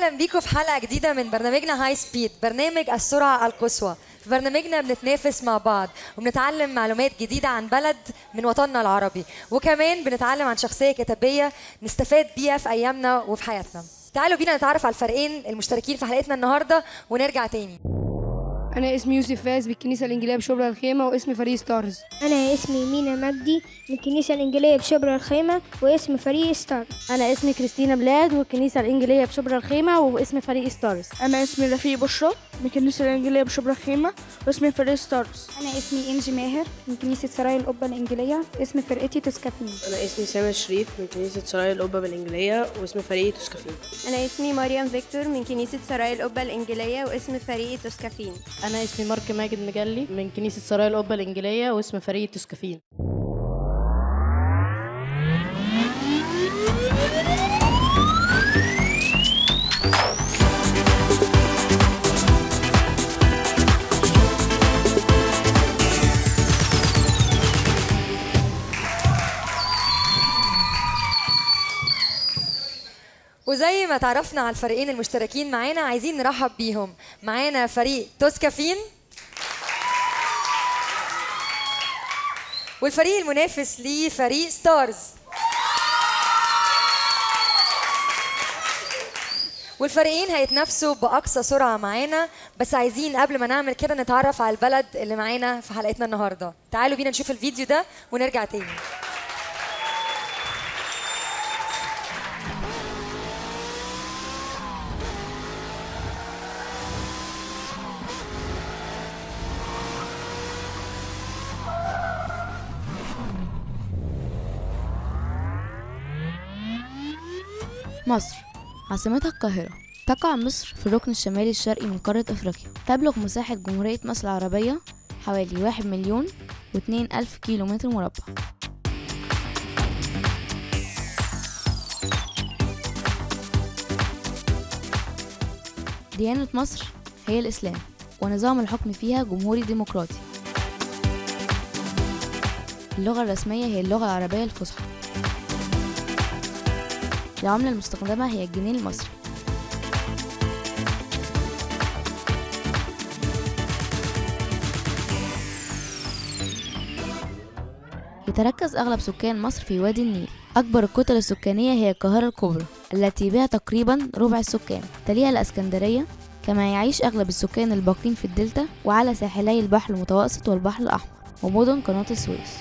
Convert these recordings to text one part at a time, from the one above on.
اهلا بيكم في حلقه جديده من برنامجنا هاي سبيد برنامج السرعه القصوى في برنامجنا بنتنافس مع بعض وبنتعلم معلومات جديده عن بلد من وطننا العربي وكمان بنتعلم عن شخصيه كتابيه نستفاد بيها في ايامنا وفي حياتنا تعالوا بينا نتعرف على الفريقين المشتركين في حلقتنا النهارده ونرجع تاني أنا اسمي يوسف فاز بالكنيسة الإنجيلية بشبرا الخيمة واسمي فريق ستارز أنا اسمي مينا مجدي من الكنيسة الإنجيلية بشبرا الخيمة واسم فريق ستار أنا اسمي كريستينا بلاد والكنيسة الإنجيلية بشبرا الخيمة واسم فريق ستارز أنا اسمي رفيق بشرى من الكنيسة الإنجيلية بشبرا الخيمة واسمي فريق ستارز أنا اسمي إنجي ماهر من كنيسة سراي القبة الإنجيلية اسم فرقتي توسكافين أنا اسمي سامي شريف من كنيسة سراي القبة بالإنجيلية واسم فريق توسكافين أنا اسمي مريم فيكتور من كنيسة سراي القبة الإنجيلية واسم فريق توسكافين أنا اسمي مارك ماجد مجلي من كنيسة سراي القبة الإنجيلية واسم فريق توسكافين وزي ما تعرفنا على الفريقين المشتركين معانا عايزين نرحب بيهم معانا فريق توسكافين والفريق المنافس ليه فريق ستارز والفريقين هيتنافسوا باقصى سرعه معانا بس عايزين قبل ما نعمل كده نتعرف على البلد اللي معانا في حلقتنا النهارده تعالوا بينا نشوف الفيديو ده ونرجع تاني مصر عاصمتها القاهرة تقع مصر في الركن الشمالي الشرقي من قارة أفريقيا تبلغ مساحة جمهورية مصر العربية حوالي واحد مليون واتنين ألف كيلو متر مربع ديانة مصر هي الإسلام ونظام الحكم فيها جمهوري ديمقراطي اللغة الرسمية هي اللغة العربية الفصحى العملة المستخدمة هي الجنيه المصري يتركز أغلب سكان مصر في وادي النيل أكبر الكتل السكانية هي القاهرة الكبرى التي بها تقريبا ربع السكان تليها الأسكندرية كما يعيش أغلب السكان الباقين في الدلتا وعلى ساحلي البحر المتوسط والبحر الأحمر ومدن قناة السويس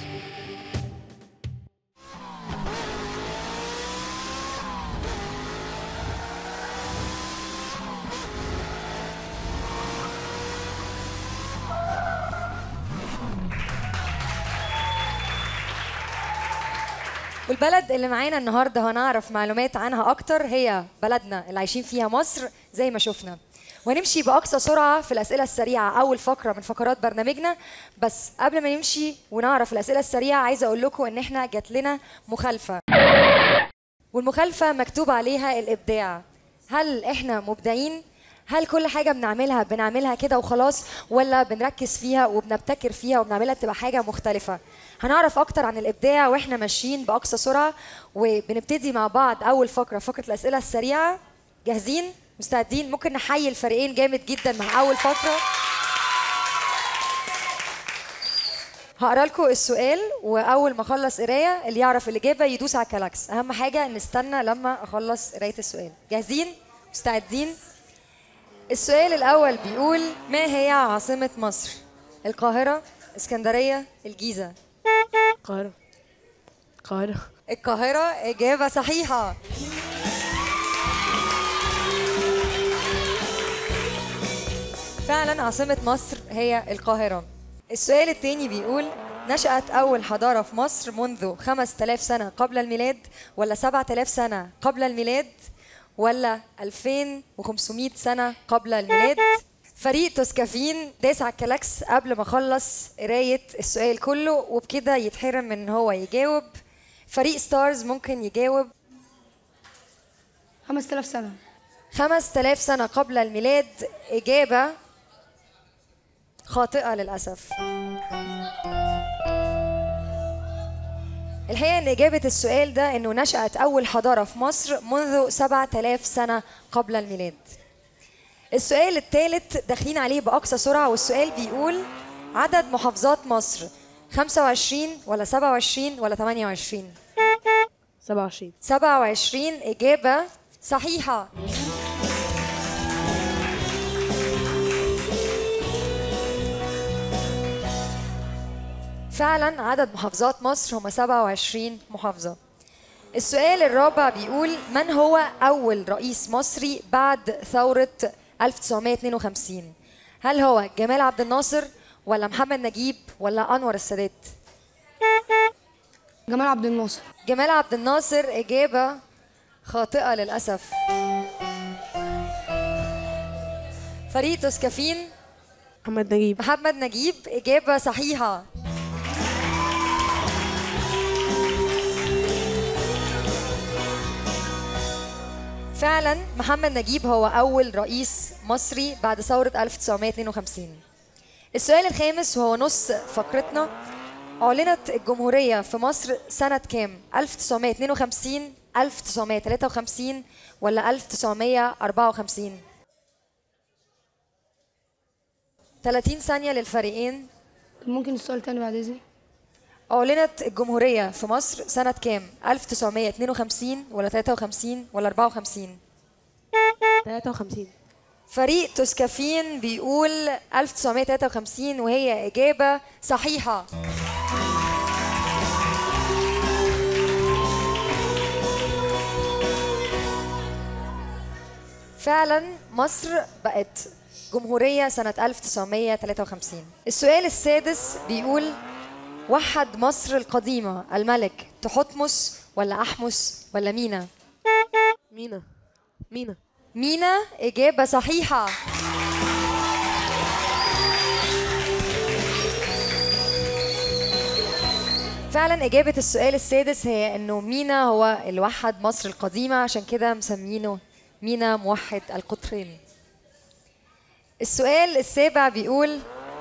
والبلد اللي معانا النهارده هنعرف معلومات عنها اكتر هي بلدنا اللي عايشين فيها مصر زي ما شفنا وهنمشي باقصى سرعه في الاسئله السريعه اول فقره من فقرات برنامجنا بس قبل ما نمشي ونعرف الاسئله السريعه عايزه اقول لكم ان احنا جات لنا مخالفه والمخالفه مكتوب عليها الابداع هل احنا مبدعين هل كل حاجه بنعملها بنعملها كده وخلاص ولا بنركز فيها وبنبتكر فيها وبنعملها تبقى حاجه مختلفه هنعرف اكتر عن الابداع واحنا ماشيين باقصى سرعه وبنبتدي مع بعض اول فقره فقره الاسئله السريعه جاهزين مستعدين ممكن نحيي الفريقين جامد جدا مع اول فقره هقرا لكم السؤال واول ما اخلص قرايه اللي يعرف الاجابه يدوس على الكلاكس اهم حاجه نستنى لما اخلص قرايه السؤال جاهزين مستعدين السؤال الأول بيقول ما هي عاصمة مصر؟ القاهرة، اسكندرية، الجيزة. القاهرة القاهرة القاهرة إجابة صحيحة. فعلا عاصمة مصر هي القاهرة. السؤال التاني بيقول نشأت أول حضارة في مصر منذ 5000 سنة قبل الميلاد ولا 7000 سنة قبل الميلاد ولا 2500 سنة قبل الميلاد فريق توسكافين داس على الكلاكس قبل ما اخلص قراية السؤال كله وبكده يتحرم من ان هو يجاوب فريق ستارز ممكن يجاوب 5000 سنة 5000 سنة قبل الميلاد إجابة خاطئة للأسف الحقيقة إن إجابة السؤال ده إنه نشأت أول حضارة في مصر منذ 7000 سنة قبل الميلاد. السؤال الثالث داخلين عليه بأقصى سرعة والسؤال بيقول عدد محافظات مصر 25 ولا 27 ولا 28 27 27 إجابة صحيحة فعلا عدد محافظات مصر هم 27 محافظة السؤال الرابع بيقول من هو أول رئيس مصري بعد ثورة 1952 هل هو جمال عبد الناصر ولا محمد نجيب ولا أنور السادات جمال عبد الناصر جمال عبد الناصر إجابة خاطئة للأسف فريق توسكافين محمد نجيب محمد نجيب إجابة صحيحة فعلا محمد نجيب هو أول رئيس مصري بعد ثورة 1952 السؤال الخامس وهو نص فقرتنا أعلنت الجمهورية في مصر سنة كام؟ 1952 1953 ولا 1954 30 ثانية للفريقين ممكن السؤال تاني بعد اذنك أعلنت الجمهورية في مصر سنة كام؟ 1952 ولا 53 ولا 54 53 فريق توسكافين بيقول 1953 وهي إجابة صحيحة فعلا مصر بقت جمهورية سنة 1953 السؤال السادس بيقول وحد مصر القديمة الملك تحتمس ولا أحمس ولا مينا مينا مينا مينا إجابة صحيحة فعلا إجابة السؤال السادس هي إنه مينا هو اللي وحد مصر القديمة عشان كده مسمينه مينا موحد القطرين السؤال السابع بيقول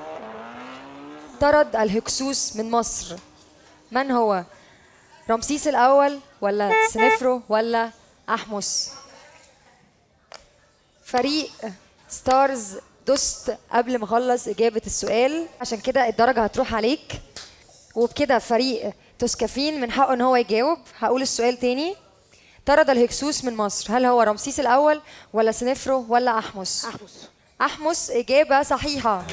طرد الهكسوس من مصر من هو رمسيس الأول ولا سنفرو ولا أحمس فريق ستارز دست قبل ما اخلص اجابه السؤال عشان كده الدرجه هتروح عليك وبكده فريق توسكافين من حقه ان هو يجاوب هقول السؤال تاني طرد الهكسوس من مصر هل هو رمسيس الاول ولا سنفرو ولا احمس احمس احمس اجابه صحيحه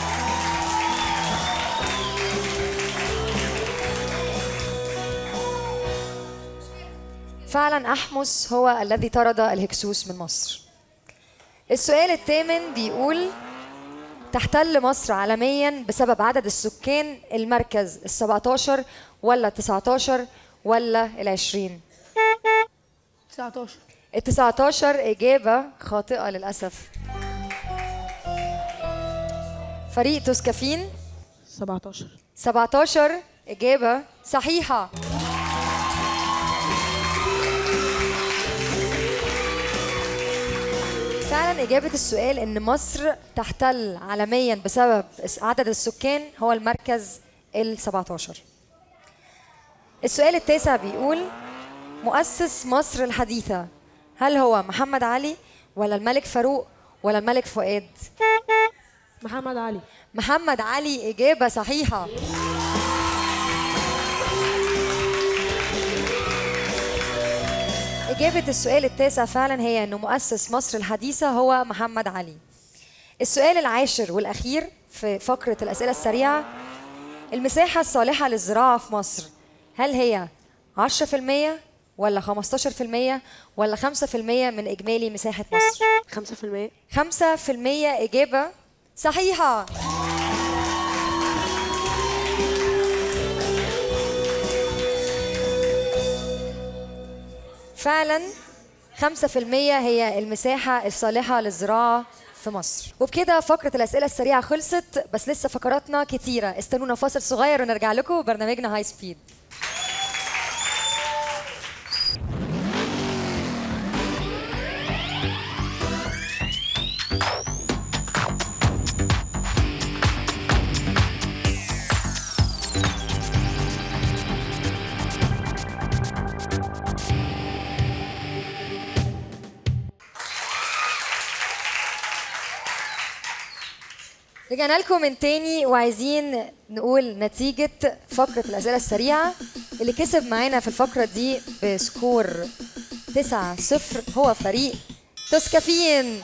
فعلا احمس هو الذي طرد الهكسوس من مصر السؤال الثامن بيقول تحتل مصر عالميا بسبب عدد السكان المركز ال 17 ولا ال 19 ولا ال 20 19 ال 19 إجابة خاطئة للأسف فريق توسكافين 17 17 إجابة صحيحة فعلا إجابة السؤال إن مصر تحتل عالميا بسبب عدد السكان هو المركز ال 17 السؤال التاسع بيقول مؤسس مصر الحديثة هل هو محمد علي ولا الملك فاروق ولا الملك فؤاد محمد علي محمد علي إجابة صحيحة إجابة السؤال التاسع فعلا هي أنه مؤسس مصر الحديثة هو محمد علي السؤال العاشر والأخير في فقرة الأسئلة السريعة المساحة الصالحة للزراعة في مصر هل هي 10% ولا 15% ولا 5% من إجمالي مساحة مصر 5% 5% إجابة صحيحة فعلا 5% هي المساحة الصالحة للزراعة في مصر وبكده فقرة الأسئلة السريعة خلصت بس لسه فقراتنا كتيرة استنونا فاصل صغير ونرجع لكم برنامجنا هاي سبيد رجعنا لكم من تاني وعايزين نقول نتيجة فقرة الأسئلة السريعة اللي كسب معانا في الفقرة دي بسكور 9 0 هو فريق توسكافين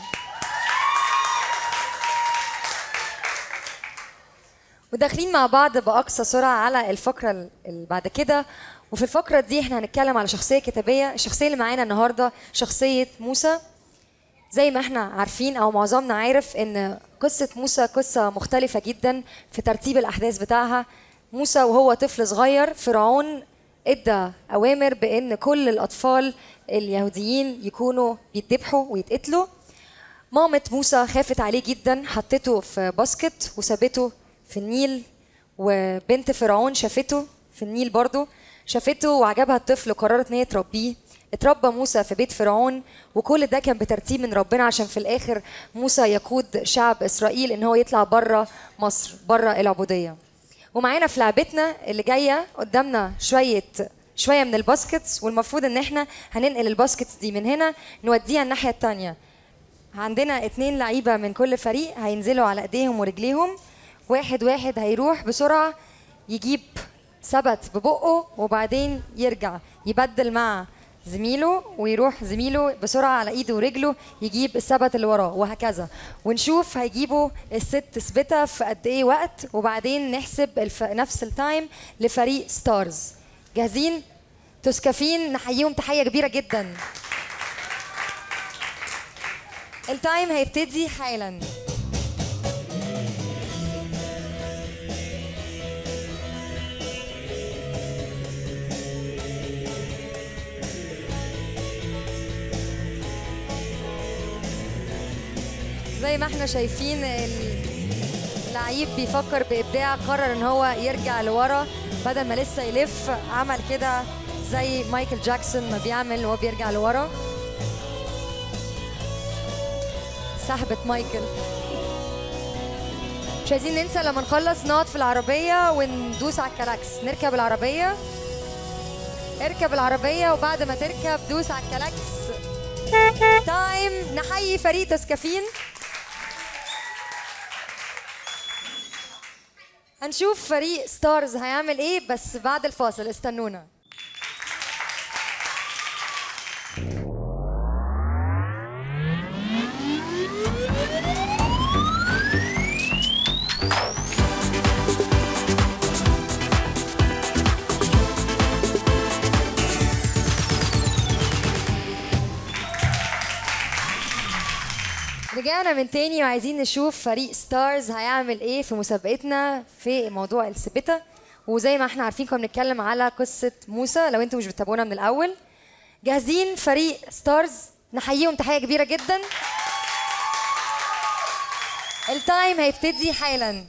وداخلين مع بعض بأقصى سرعة على الفقرة اللي بعد كده وفي الفقرة دي احنا هنتكلم على شخصية كتابية الشخصية اللي معانا النهاردة شخصية موسى زي ما احنا عارفين او معظمنا عارف ان قصة موسى قصة مختلفة جدا في ترتيب الاحداث بتاعها موسى وهو طفل صغير فرعون ادى اوامر بان كل الاطفال اليهوديين يكونوا بيتذبحوا ويتقتلوا مامة موسى خافت عليه جدا حطته في باسكت وسابته في النيل وبنت فرعون شافته في النيل برضه شافته وعجبها الطفل وقررت ان هي تربيه اتربى موسى في بيت فرعون وكل ده كان بترتيب من ربنا عشان في الاخر موسى يقود شعب اسرائيل ان هو يطلع بره مصر بره العبوديه ومعانا في لعبتنا اللي جايه قدامنا شويه شويه من الباسكتس والمفروض ان احنا هننقل الباسكتس دي من هنا نوديها الناحيه التانية عندنا اتنين لعيبه من كل فريق هينزلوا على ايديهم ورجليهم واحد واحد هيروح بسرعه يجيب ثبت ببقه وبعدين يرجع يبدل مع زميله ويروح زميله بسرعة على ايده ورجله يجيب الثبت اللي وراه وهكذا ونشوف هيجيبوا الست ثبتة في قد ايه وقت وبعدين نحسب الف... نفس التايم لفريق ستارز جاهزين؟ تسكافين نحييهم تحية كبيرة جدا التايم هيبتدي حالا زي ما احنا شايفين اللعيب بيفكر بابداع قرر ان هو يرجع لورا بدل ما لسه يلف عمل كده زي مايكل جاكسون ما بيعمل وهو بيرجع لورا سحبة مايكل مش عايزين ننسى لما نخلص نقعد في العربية وندوس على الكلاكس نركب العربية اركب العربية وبعد ما تركب دوس على الكلاكس تايم نحيي فريق تسكافين هنشوف فريق ستارز هيعمل ايه بس بعد الفاصل استنونا رجعنا من تاني وعايزين نشوف فريق ستارز هيعمل ايه في مسابقتنا في موضوع السبتة وزي ما احنا عارفين كنا بنتكلم على قصة موسى لو انتوا مش بتتابعونا من الأول جاهزين فريق ستارز نحييهم تحية كبيرة جدا التايم هيبتدي حالا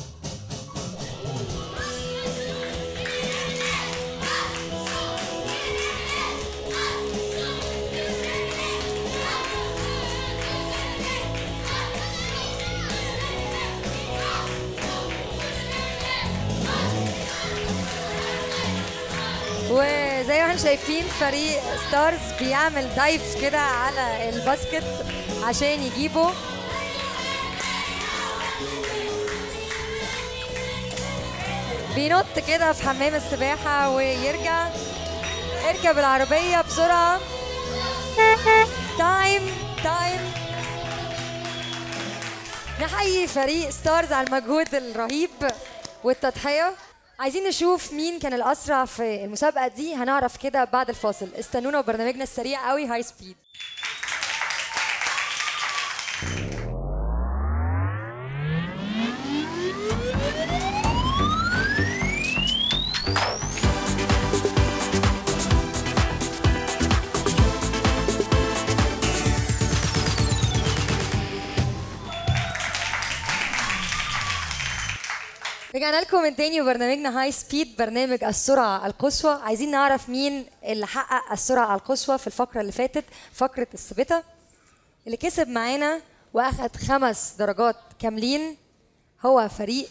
وزي ما احنا شايفين فريق ستارز بيعمل دايف كده على الباسكت عشان يجيبه بينط كده في حمام السباحة ويرجع اركب العربية بسرعة تايم تايم نحيي فريق ستارز على المجهود الرهيب والتضحية عايزين نشوف مين كان الأسرع في المسابقة دي هنعرف كده بعد الفاصل استنونا وبرنامجنا السريع قوي هاي سبيد رجعنا لكم من تاني وبرنامجنا هاي سبيد برنامج السرعة القصوى عايزين نعرف مين اللي حقق السرعة القصوى في الفقرة اللي فاتت فقرة السبتة اللي كسب معانا واخد خمس درجات كاملين هو فريق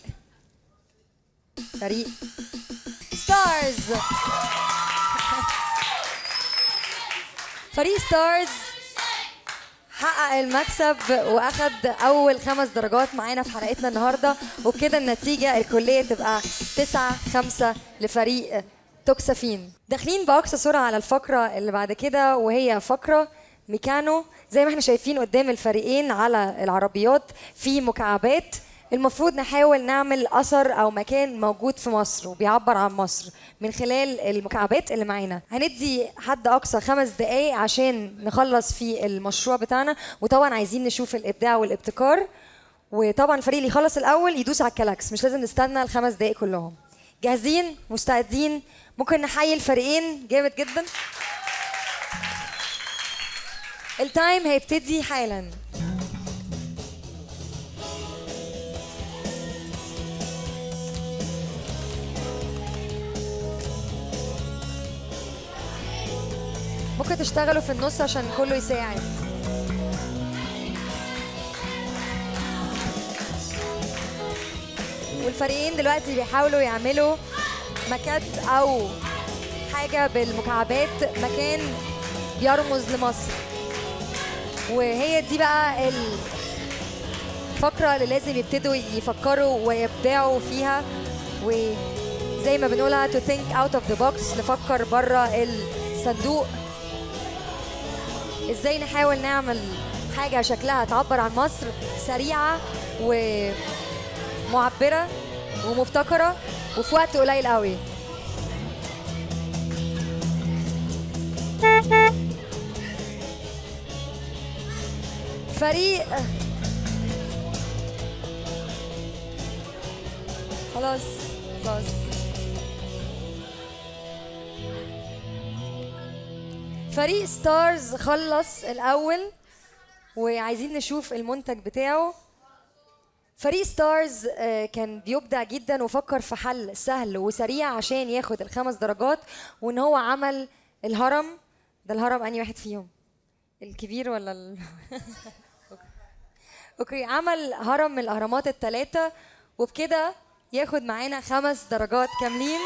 فريق ستارز فريق ستارز حقق المكسب واخد اول خمس درجات معانا في حلقتنا النهارده وبكده النتيجه الكليه تبقى 9 5 لفريق توكسافين داخلين باقصى سرعه على الفقره اللي بعد كده وهي فقره ميكانو زي ما احنا شايفين قدام الفريقين على العربيات في مكعبات المفروض نحاول نعمل اثر او مكان موجود في مصر وبيعبر عن مصر من خلال المكعبات اللي معانا هندي حد اقصى خمس دقايق عشان نخلص في المشروع بتاعنا وطبعا عايزين نشوف الابداع والابتكار وطبعا الفريق اللي يخلص الاول يدوس على الكلاكس مش لازم نستنى الخمس دقايق كلهم جاهزين مستعدين ممكن نحيي الفريقين جامد جدا التايم هيبتدي حالا ممكن تشتغلوا في النص عشان كله يساعد والفريقين دلوقتي بيحاولوا يعملوا مكات او حاجه بالمكعبات مكان بيرمز لمصر وهي دي بقى الفقرة اللي لازم يبتدوا يفكروا ويبدعوا فيها وزي ما بنقولها to think out of the box نفكر بره الصندوق ازاي نحاول نعمل حاجة شكلها تعبر عن مصر سريعة ومعبرة ومبتكرة وفي وقت قليل قوي فريق خلاص خلاص فريق ستارز خلص الأول وعايزين نشوف المنتج بتاعه فريق ستارز آه، كان بيبدع جدا وفكر في حل سهل وسريع عشان ياخد الخمس درجات وان هو عمل الهرم ده الهرم انهي واحد فيهم الكبير ولا ال... اوكي عمل هرم من الاهرامات الثلاثه وبكده ياخد معانا خمس درجات كاملين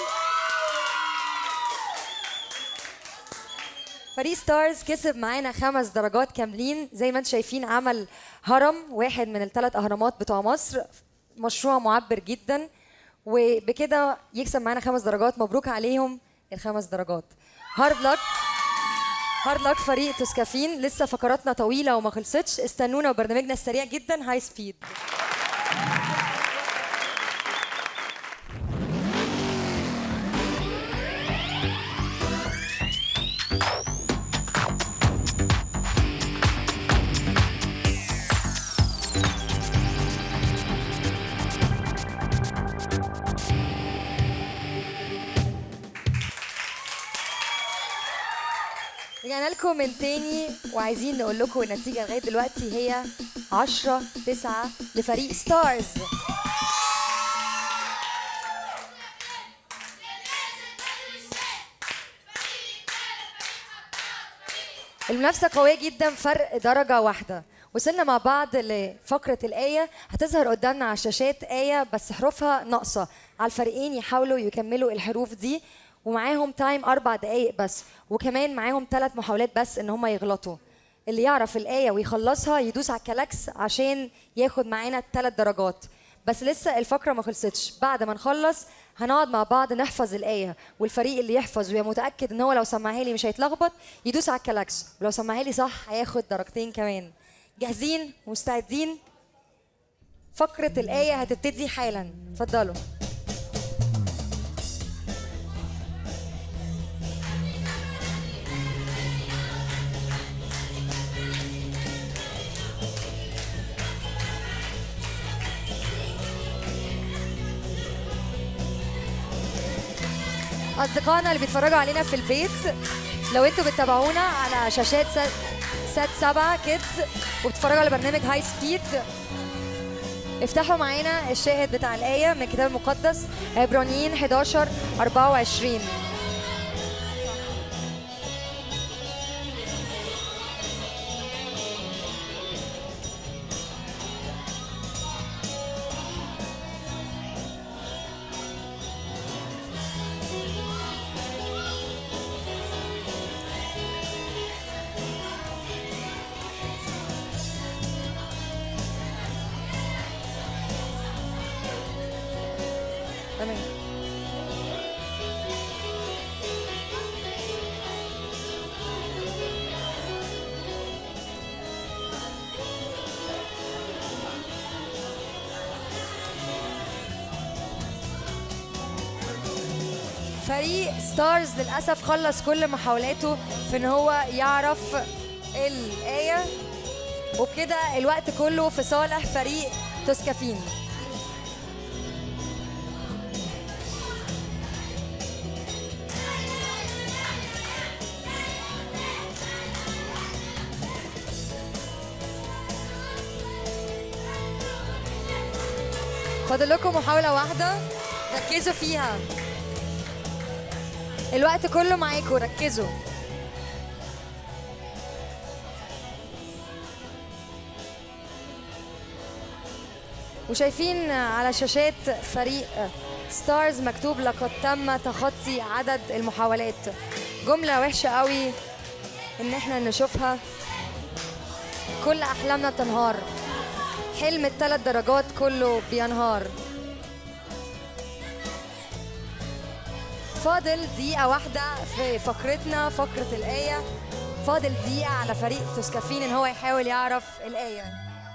فريق ستارز كسب معانا خمس درجات كاملين زي ما انتم شايفين عمل هرم واحد من الثلاث اهرامات بتوع مصر مشروع معبر جدا وبكده يكسب معانا خمس درجات مبروك عليهم الخمس درجات هارد لك هارد لك فريق توسكافين لسه فقراتنا طويله وما خلصتش استنونا وبرنامجنا السريع جدا هاي سبيد رجعنا لكم من تاني وعايزين نقول لكم النتيجة لغاية دلوقتي هي 10 9 لفريق ستارز المنافسة قوية جدا فرق درجة واحدة وصلنا مع بعض لفقرة الآية هتظهر قدامنا على الشاشات آية بس حروفها ناقصة على الفريقين يحاولوا يكملوا الحروف دي ومعاهم تايم أربع دقايق بس وكمان معاهم ثلاث محاولات بس إن هم يغلطوا اللي يعرف الآية ويخلصها يدوس على الكلاكس عشان ياخد معانا الثلاث درجات بس لسه الفقرة ما خلصتش بعد ما نخلص هنقعد مع بعض نحفظ الآية والفريق اللي يحفظ ويبقى متأكد إن هو لو سمعها لي مش هيتلخبط يدوس على الكلاكس ولو سمعها لي صح هياخد درجتين كمان جاهزين مستعدين فقرة الآية هتبتدي حالا اتفضلوا اصدقائنا اللي بيتفرجوا علينا في البيت لو انتوا بتتابعونا على شاشات سات, سات سبعة كيدز وبتتفرجوا على برنامج هاي سبيد افتحوا معانا الشاهد بتاع الآية من الكتاب المقدس عبرانيين 11 24 تمام فريق ستارز للأسف خلص كل محاولاته في إن هو يعرف الآية وبكده الوقت كله في صالح فريق توسكافين فاضل لكم محاولة واحدة ركزوا فيها الوقت كله معاكم ركزوا وشايفين على شاشات فريق ستارز مكتوب لقد تم تخطي عدد المحاولات جملة وحشة قوي ان احنا نشوفها كل احلامنا تنهار حلم الثلاث درجات كله بينهار فاضل دقيقة واحدة في فقرتنا فقرة الآية فاضل دقيقة على فريق توسكافين إن هو يحاول يعرف الآية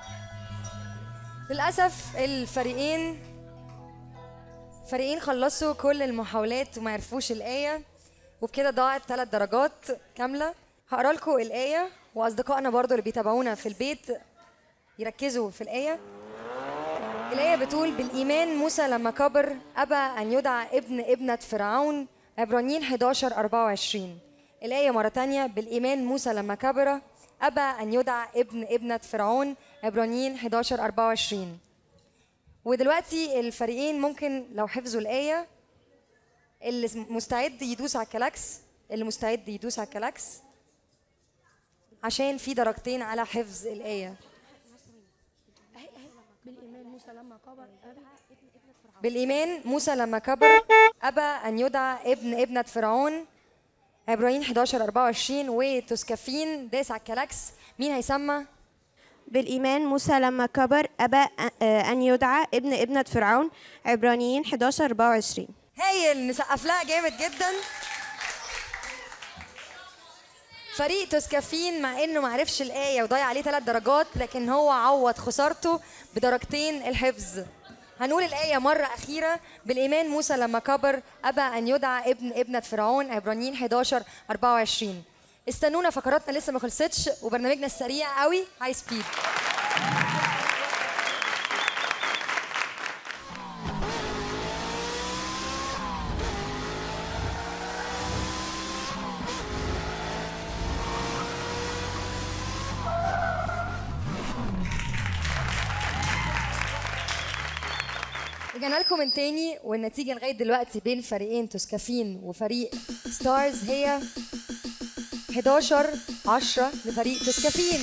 للأسف الفريقين فريقين خلصوا كل المحاولات وما عرفوش الآية وبكده ضاعت ثلاث درجات كاملة هقرا لكم الآية وأصدقائنا برضو اللي بيتابعونا في البيت يركزوا في الآية الآية بتقول بالإيمان موسى لما كبر أبى أن يدعى ابن ابنة فرعون عبرانيين 11 24 الآية مرة تانية بالإيمان موسى لما كبر أبى أن يدعى ابن ابنة فرعون عبرانيين 11 24 ودلوقتي الفريقين ممكن لو حفظوا الآية اللي مستعد يدوس على الكلاكس اللي مستعد يدوس على الكلاكس عشان في درجتين على حفظ الآية بالإيمان موسى لما كبر أبى أن يدعى ابن ابنة فرعون عبرانيين 11 24 وتسكفين داس على الكلاكس مين هيسمى؟ بالإيمان موسى لما كبر أبى أن يدعى ابن ابنة فرعون عبرانيين 11 24 هايل نسقف لها جامد جدا فريق توسكافين مع انه ما عرفش الايه وضيع عليه ثلاث درجات لكن هو عوض خسارته بدرجتين الحفظ هنقول الآية مرة أخيرة بالإيمان موسى لما كبر أبى أن يدعى ابن ابنة فرعون عبرانيين 11 24 استنونا فقراتنا لسه ما خلصتش وبرنامجنا السريع قوي هاي سبيد رجعنا لكم من تاني والنتيجة لغاية دلوقتي بين فريقين توسكافين وفريق ستارز هي 11 10 لفريق توسكافين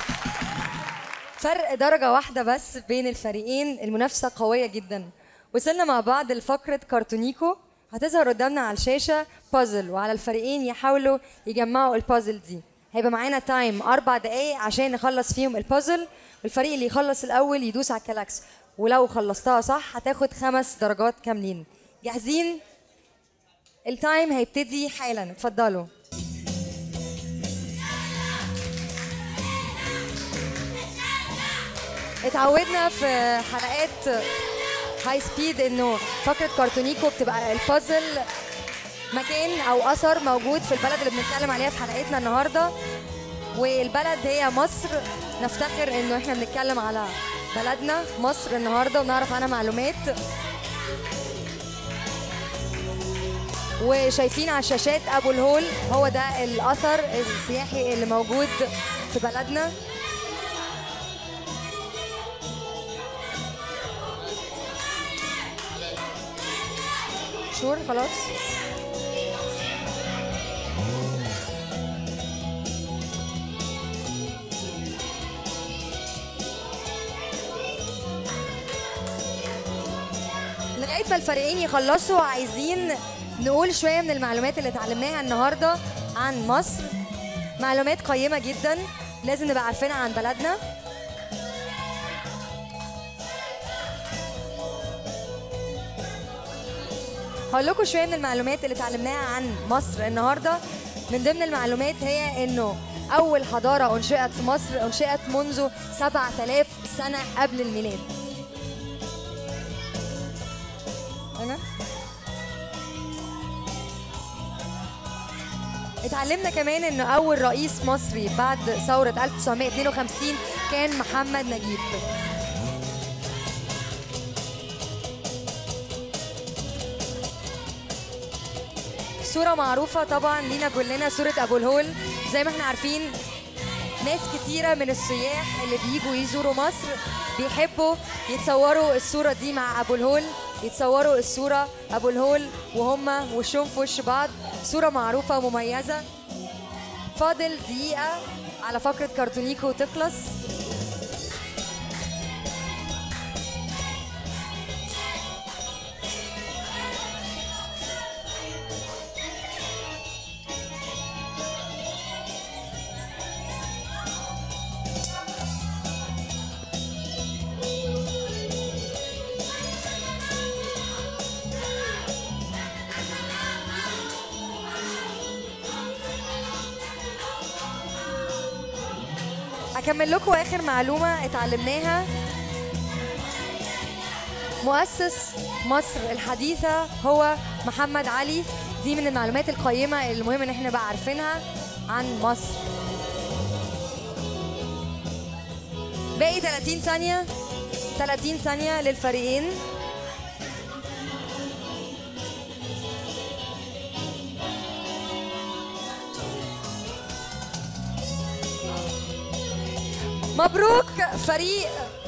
فرق درجة واحدة بس بين الفريقين المنافسة قوية جدا وصلنا مع بعض لفقرة كارتونيكو هتظهر قدامنا على الشاشة بازل وعلى الفريقين يحاولوا يجمعوا البازل دي هيبقى معانا تايم أربع دقايق عشان نخلص فيهم البازل والفريق اللي يخلص الأول يدوس على الكلاكس ولو خلصتها صح هتاخد خمس درجات كاملين جاهزين التايم هيبتدي حالا اتفضلوا اتعودنا في حلقات هاي سبيد انه فقره كارتونيكو بتبقى البازل مكان او اثر موجود في البلد اللي بنتكلم عليها في حلقتنا النهارده والبلد هي مصر نفتخر انه احنا بنتكلم على بلدنا مصر النهارده ونعرف عنها معلومات وشايفين على الشاشات ابو الهول هو ده الاثر السياحي اللي موجود في بلدنا شور خلاص لغايه ما الفريقين يخلصوا عايزين نقول شويه من المعلومات اللي اتعلمناها النهارده عن مصر معلومات قيمه جدا لازم نبقى عارفينها عن بلدنا هقول لكم شويه من المعلومات اللي اتعلمناها عن مصر النهارده من ضمن المعلومات هي انه اول حضاره انشئت في مصر انشئت منذ 7000 سنه قبل الميلاد انا اتعلمنا كمان ان اول رئيس مصري بعد ثوره 1952 كان محمد نجيب صورة معروفة طبعا لينا كلنا صورة أبو الهول زي ما احنا عارفين ناس كتيرة من السياح اللي بيجوا يزوروا مصر بيحبوا يتصوروا الصورة دي مع أبو الهول يتصوروا الصورة أبو الهول وهما وشهم في وش بعض صورة معروفة ومميزة فاضل دقيقة على فقرة كرتونيكو تخلص هكمل لكم اخر معلومه اتعلمناها مؤسس مصر الحديثه هو محمد علي دي من المعلومات القيمه المهم ان احنا نبقى عارفينها عن مصر باقي 30 ثانيه 30 ثانيه للفريقين مبروك فريق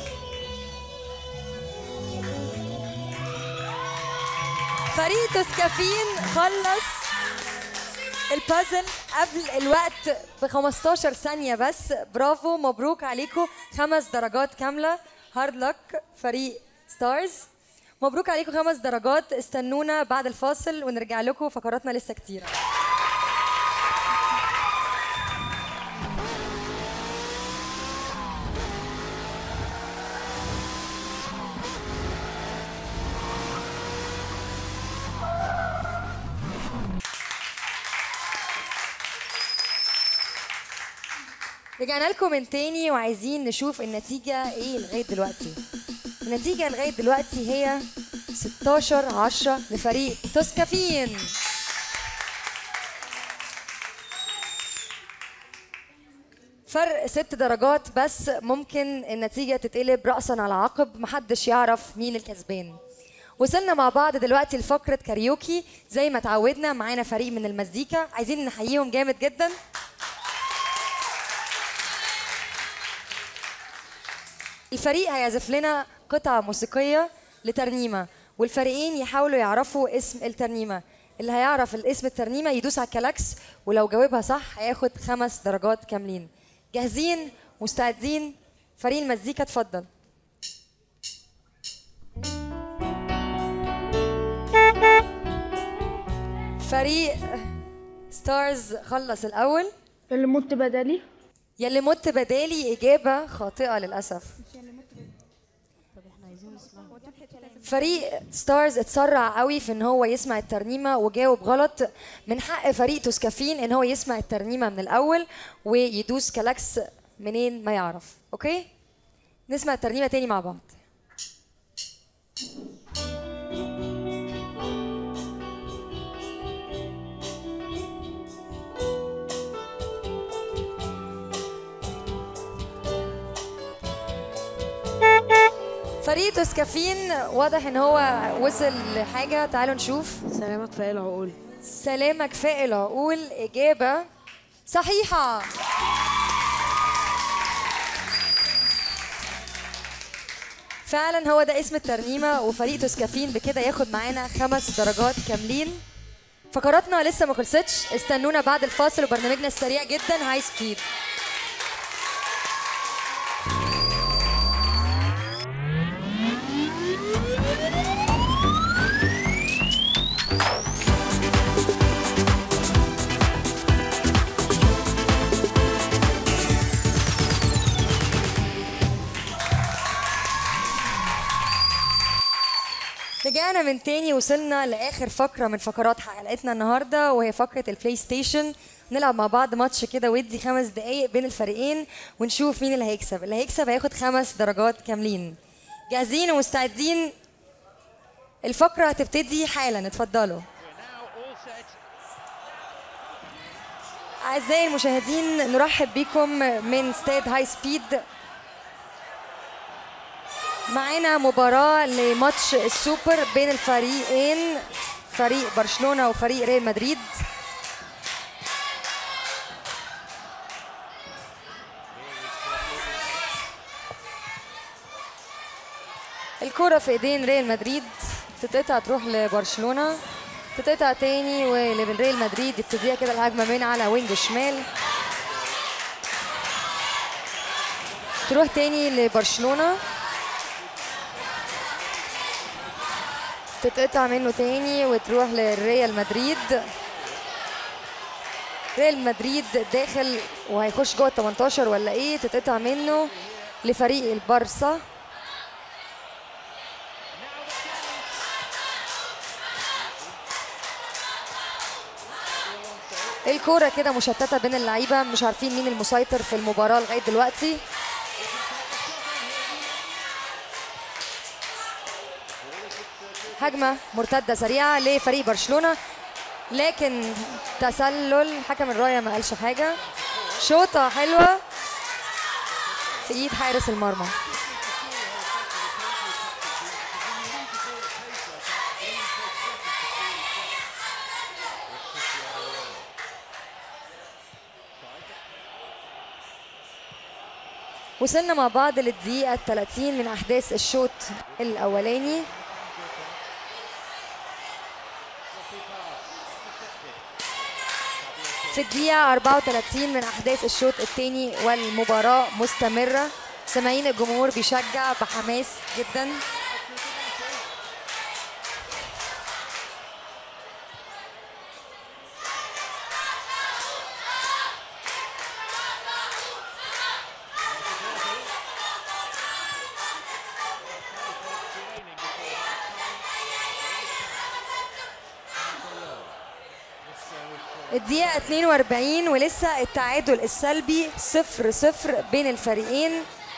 فريق تسكافين خلص البازل قبل الوقت ب 15 ثانية بس برافو مبروك عليكم خمس درجات كاملة هارد لك فريق ستارز مبروك عليكم خمس درجات استنونا بعد الفاصل ونرجع لكم فقراتنا لسه كتيره رجعنا لكم من تاني وعايزين نشوف النتيجة ايه لغاية دلوقتي النتيجة لغاية دلوقتي هي 16 10 لفريق توسكافين فرق ست درجات بس ممكن النتيجة تتقلب رأسا على عقب محدش يعرف مين الكسبان وصلنا مع بعض دلوقتي لفقرة كاريوكي زي ما تعودنا معانا فريق من المزيكا عايزين نحييهم جامد جدا الفريق هيعزف لنا قطعة موسيقية لترنيمة والفريقين يحاولوا يعرفوا اسم الترنيمة اللي هيعرف الاسم الترنيمة يدوس على الكلاكس ولو جاوبها صح هياخد خمس درجات كاملين جاهزين مستعدين فريق المزيكا اتفضل فريق ستارز خلص الأول اللي مت بدلي يلي مت بدالي إجابة خاطئة للأسف فريق ستارز اتسرع قوي في ان هو يسمع الترنيمه وجاوب غلط من حق فريق توسكافين ان هو يسمع الترنيمه من الاول ويدوس كلاكس منين ما يعرف اوكي نسمع الترنيمه تاني مع بعض فريق توسكافين واضح ان هو وصل لحاجه تعالوا نشوف سلامك فاقل العقول سلامك فاق العقول اجابه صحيحه فعلا هو ده اسم الترنيمه وفريق توسكافين بكده ياخد معانا خمس درجات كاملين فقراتنا لسه ما خلصتش استنونا بعد الفاصل وبرنامجنا السريع جدا هاي سبيد رجعنا من تاني وصلنا لاخر فقره من فقرات حلقتنا النهارده وهي فقره البلاي ستيشن نلعب مع بعض ماتش كده ودي خمس دقايق بين الفريقين ونشوف مين اللي هيكسب اللي هيكسب هياخد خمس درجات كاملين جاهزين ومستعدين الفقره هتبتدي حالا اتفضلوا أعزائي المشاهدين نرحب بكم من استاد هاي سبيد معانا مباراة لماتش السوبر بين الفريقين فريق برشلونة وفريق ريال مدريد الكرة في ايدين ريال مدريد تتقطع تروح لبرشلونة تتقطع تاني ولريال مدريد يبتديها كده الهجمة من على وينج شمال تروح تاني لبرشلونة تتقطع منه تاني وتروح لريال مدريد ريال مدريد داخل وهيخش جوه ال 18 ولا ايه تتقطع منه لفريق البارسا الكوره كده مشتته بين اللعيبه مش عارفين مين المسيطر في المباراه لغايه دلوقتي هجمه مرتده سريعه لفريق برشلونه لكن تسلل حكم الرايه ما قالش حاجه شوطه حلوه في ايد حارس المرمى وصلنا مع بعض للدقيقة 30 من أحداث الشوط الأولاني في الدقيقة 34 من أحداث الشوط الثاني والمباراة مستمرة سامعين الجمهور بيشجع بحماس جدا الدقيقة 42 ولسه التعادل السلبي صفر صفر بين الفريقين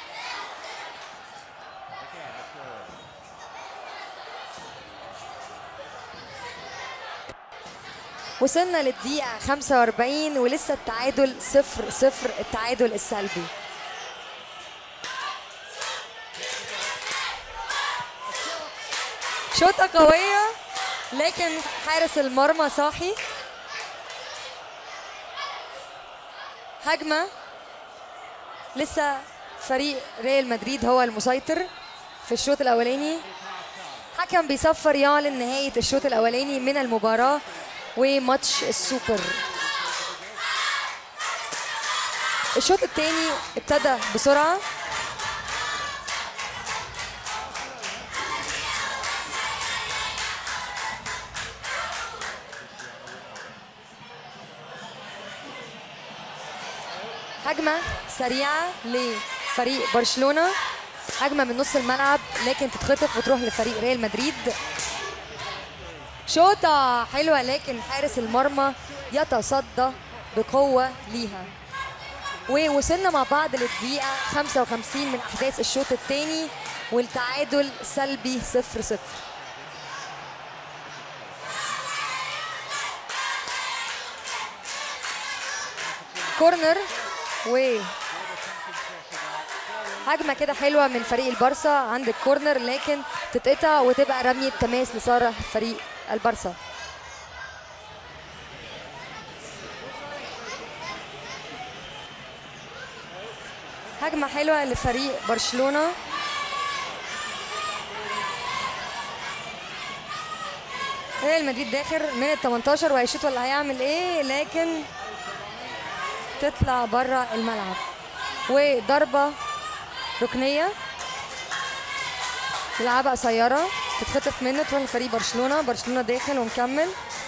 وصلنا للدقيقة 45 ولسه التعادل صفر صفر التعادل السلبي شوطة قوية لكن حارس المرمى صاحي هجمة لسه فريق ريال مدريد هو المسيطر في الشوط الأولاني حكم بيصفر يعلن نهاية الشوط الأولاني من المباراة وماتش السوبر الشوط الثاني ابتدى بسرعة هجمة سريعة لفريق برشلونة هجمة من نص الملعب لكن تتخطف وتروح لفريق ريال مدريد شوطة حلوة لكن حارس المرمى يتصدى بقوة ليها ووصلنا مع بعض للدقيقة 55 من أحداث الشوط الثاني والتعادل سلبي صفر صفر كورنر و هجمة كده حلوة من فريق البارسا عند الكورنر لكن تتقطع وتبقى رمية تماس لصالح فريق البارسا هجمة حلوة لفريق برشلونة ريال مدريد داخل من ال 18 وهيشوط ولا هيعمل ايه لكن تطلع بره الملعب وضربة ركنية لعبة قصيرة تتخطف منه تروح لفريق برشلونة برشلونة داخل ومكمل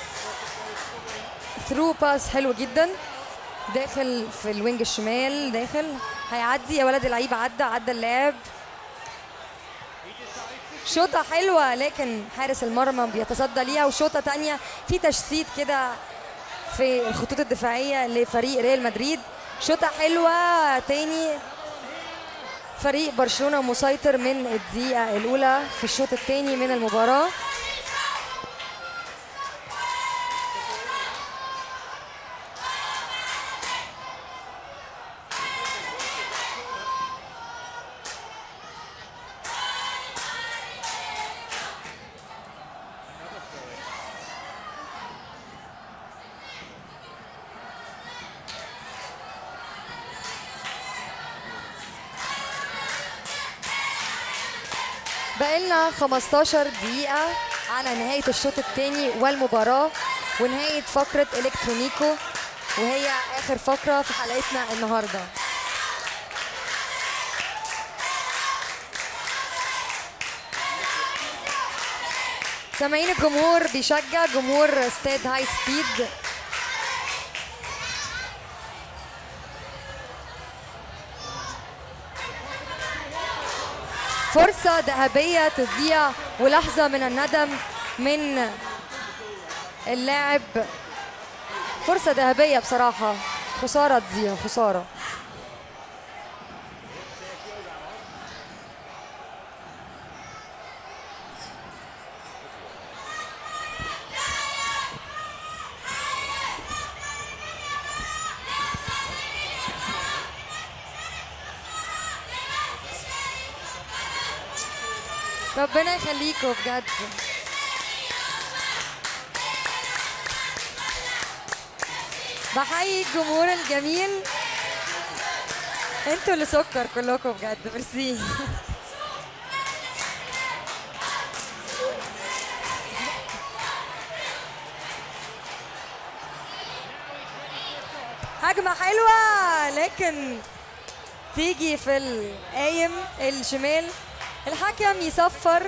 ثرو باس حلو جدا داخل في الوينج الشمال داخل هيعدي يا ولد اللعيب عدى عدى اللاعب شوطة حلوة لكن حارس المرمى بيتصدى ليها وشوطة تانية في تشتيت كده في الخطوط الدفاعية لفريق ريال مدريد شوطة حلوة تاني فريق برشلونة مسيطر من الدقيقة الأولى في الشوط الثاني من المباراة بقالنا 15 دقيقة على نهاية الشوط الثاني والمباراة ونهاية فقرة إلكترونيكو وهي آخر فقرة في حلقتنا النهاردة سامعين الجمهور بيشجع جمهور استاد هاي سبيد فرصة ذهبية تضيع ولحظة من الندم من اللاعب فرصة ذهبية بصراحة خسارة تضيع خسارة ربنا يخليكم بجد بحيي الجمهور الجميل انتوا اللي سكر كلكم بجد ميرسي هجمة حلوة لكن تيجي في القايم الشمال الحكم يصفر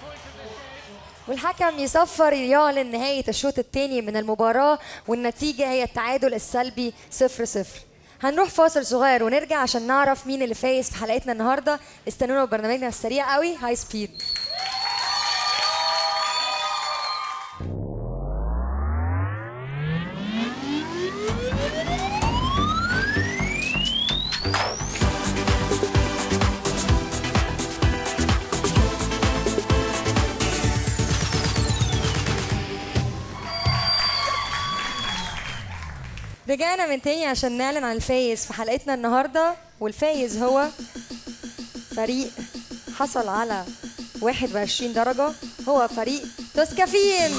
والحكم يصفر يعلن نهاية الشوط الثاني من المباراة والنتيجة هي التعادل السلبي صفر صفر هنروح فاصل صغير ونرجع عشان نعرف مين اللي فايز في حلقتنا النهارده استنونا ببرنامجنا السريع قوي هاي سبيد رجعنا من تاني عشان نعلن عن الفايز في حلقتنا النهارده والفايز هو فريق حصل على 21 درجة هو فريق توسكافين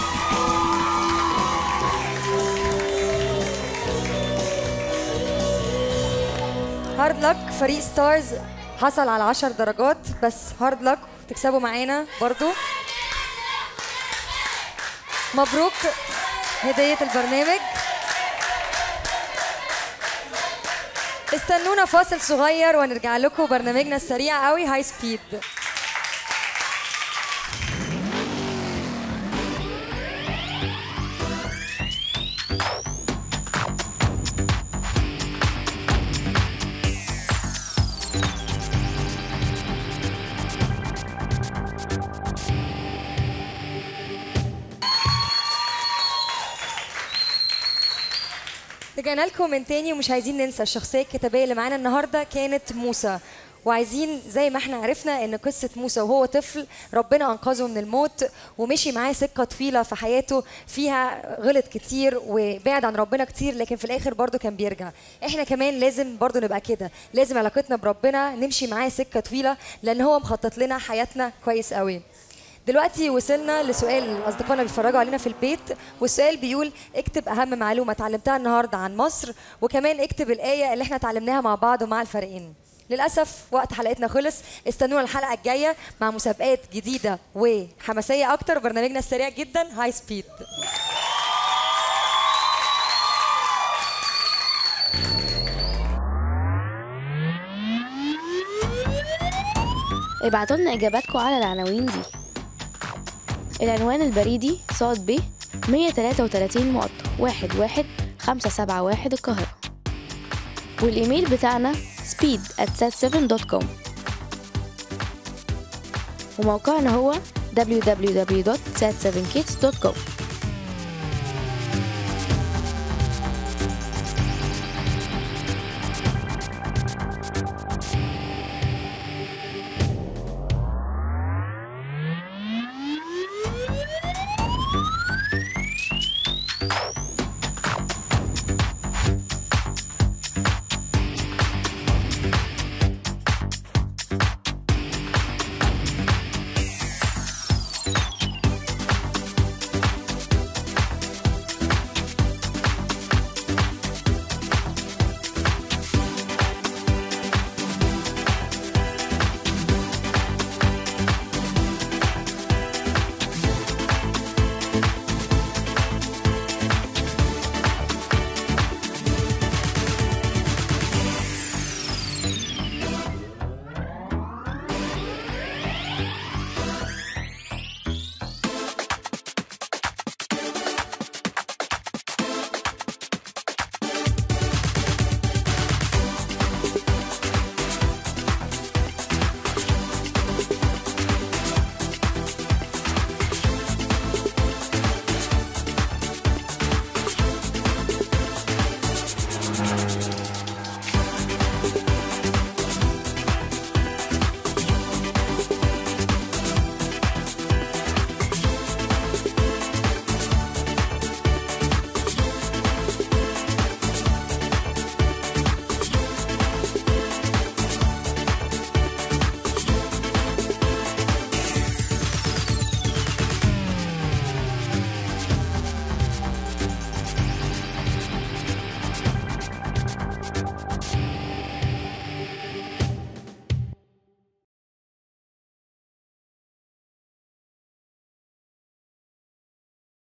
هارد لك فريق ستارز حصل على 10 درجات بس هارد لك تكسبوا معانا برضو مبروك هدية البرنامج استنونا فاصل صغير ونرجع لكم برنامجنا السريع قوي هاي سبيد رجعنا لكم من تاني ومش عايزين ننسى الشخصيه الكتابيه اللي معانا النهارده كانت موسى وعايزين زي ما احنا عرفنا ان قصه موسى وهو طفل ربنا انقذه من الموت ومشي معاه سكه طويله في حياته فيها غلط كتير وبعد عن ربنا كتير لكن في الاخر برضه كان بيرجع احنا كمان لازم برضه نبقى كده لازم علاقتنا بربنا نمشي معاه سكه طويله لان هو مخطط لنا حياتنا كويس قوي دلوقتي وصلنا لسؤال اصدقائنا اللي بيتفرجوا علينا في البيت والسؤال بيقول اكتب اهم معلومه اتعلمتها النهارده عن مصر وكمان اكتب الايه اللي احنا اتعلمناها مع بعض ومع الفريقين للاسف وقت حلقتنا خلص استنونا الحلقه الجايه مع مسابقات جديده وحماسيه اكتر برنامجنا السريع جدا هاي سبيد ابعتوا لنا اجاباتكم على العناوين دي العنوان البريدي صاد ب 133 مقطع واحد واحد خمسة سبعة واحد القاهرة والإيميل بتاعنا speed at sat7.com وموقعنا هو www.sat7kids.com